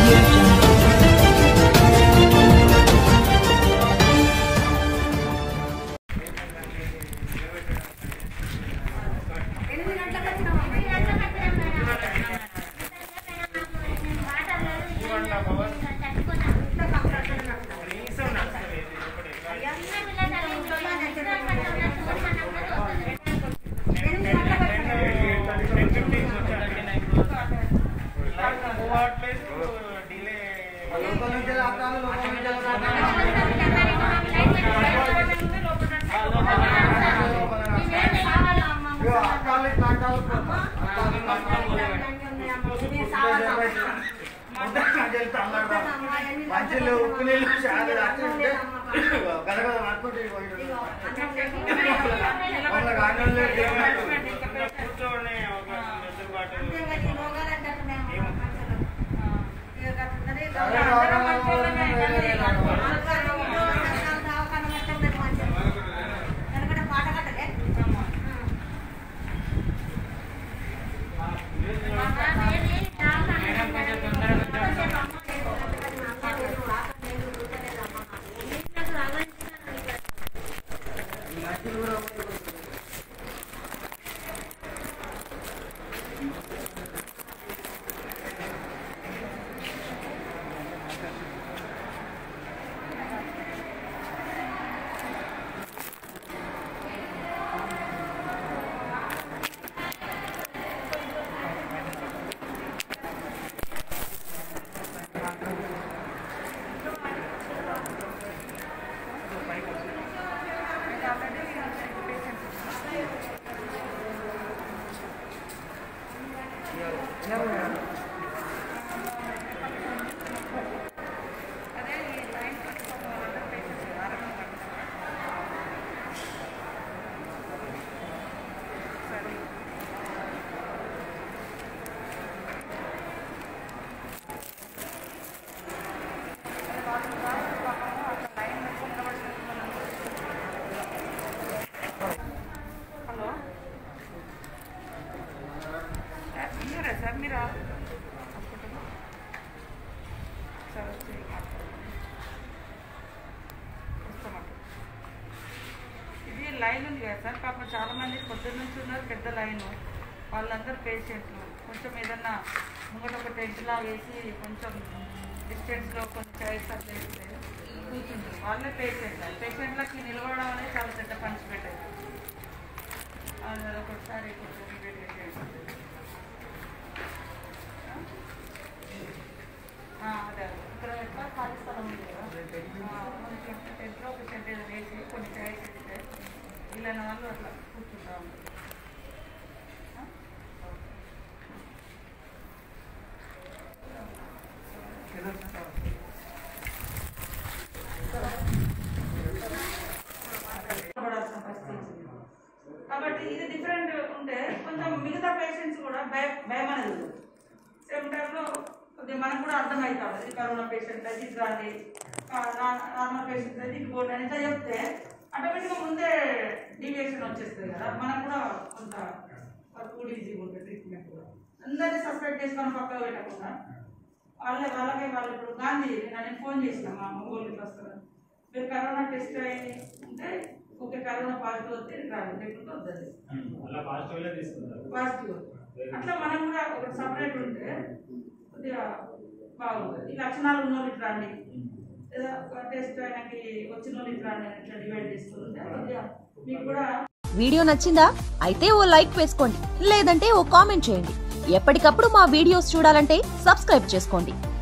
audio jungle. మంచిలు ఉప్పు నీళ్ళు చాలా రాత్రి గనక అనుకుంటే కూర్చోండి ఒక ఎదురుబాటు హలో మీరా సార్ మీరా సార్ వచ్చి మాట్లాడండి. వస్తామంట ఇది లైన్ ఉంది కదా సార్ పాపం చాలా మంది పొద్దున్న నుంచి ఉన్నారు పెద్ద లైన్ వాళ్ళందరూ పేషెంట్లు కొంచెం ఏదన్నా ముంగట ఒక టెంట్ లాగా వేసి కొంచెం డిస్టెన్స్లో కొంచెం చైర్స్ అట్లా వేస్తే కూర్చుంటారు వాళ్ళే పేషెంట్ పేషెంట్లకి నిలబడడం అనేది చాలా పెద్ద పనిష్మెంట్ అవుతుంది అది ఒకసారి కొంచెం ఇమీడియట్ చేయండి. ఆ, అదే అదే. ఇక్కడ ఎట్లా ఖాళీ స్థలం ఉంది కదా ఆ, కొంచెం టెంట్లో ఒక టెంట్ ఏదో వేసి కొన్ని చైర్స్ వేస్తే వీళ్ళని వాళ్ళు అట్లా కూర్చుంటా ఉంటారు ఆ? ఓకే. పడాల్సిన పరిస్థితి వచ్చింది. కాబట్టి ఇది డిఫరెంట్ ఉంటే కొంచెం మిగతా పేషెంట్స్ కూడా భయ భయం అనేది ఉంటుంది సేమ్ టైంలో కొద్దిగా మనకు కూడా అర్థమవుతుంది ఇది కరోనా పేషెంట్ అది ఇది రాది నార్మల్ పేషెంట్ అది ఇది పోటీ అని ఇట్లా చెప్తే ఆటోమేటిక్గా ముందే డీవియేషన్ వచ్చేస్తుంది కదా మనకు కూడా కొంత వర్క్ కూడా ఈజీగా ఉంటుంది ట్రీట్మెంట్ కూడా అందరినీ సస్పెక్ట్ చేసుకొని పక్కకు పెట్టకుండా వాళ్ళే వాళ్ళకే వాళ్ళు ఇప్పుడు గాంధీ నిన్న నేను ఫోన్ చేసిన మా అమ్మగోళ్ళు ఇట్లా వస్తారు మీరు కరోనా టెస్ట్ అయ్యి ఉంటే ఓకే కరోనా పాజిటివ్ వస్తే రాదు లేకుంటే వద్దది అలా పాజిటివ్లే తీసుకుంటారు పాజిటివ్ అట్లా మనం కూడా ఒక సపరేట్ ఉంటే కొద్దిగా బాగుంటుంది ఈ లక్షణాలు ఉన్న వాళ్ళు ఇట్లా రండి లేదా టెస్ట్ ఆయనకి వచ్చిన వాళ్ళు ఇట్లా రండి అని ఇట్లా డివైడ్ చేస్తుంటే కొద్దిగా మీకు కూడా వీడియో నచ్చిందా అయితే ఓ లైక్ వేసుకోండి లేదంటే ఓ కామెంట్ చేయండి ఎప్పటికప్పుడు మా వీడియోస్ చూడాలంటే సబ్స్క్రైబ్ చేసుకోండి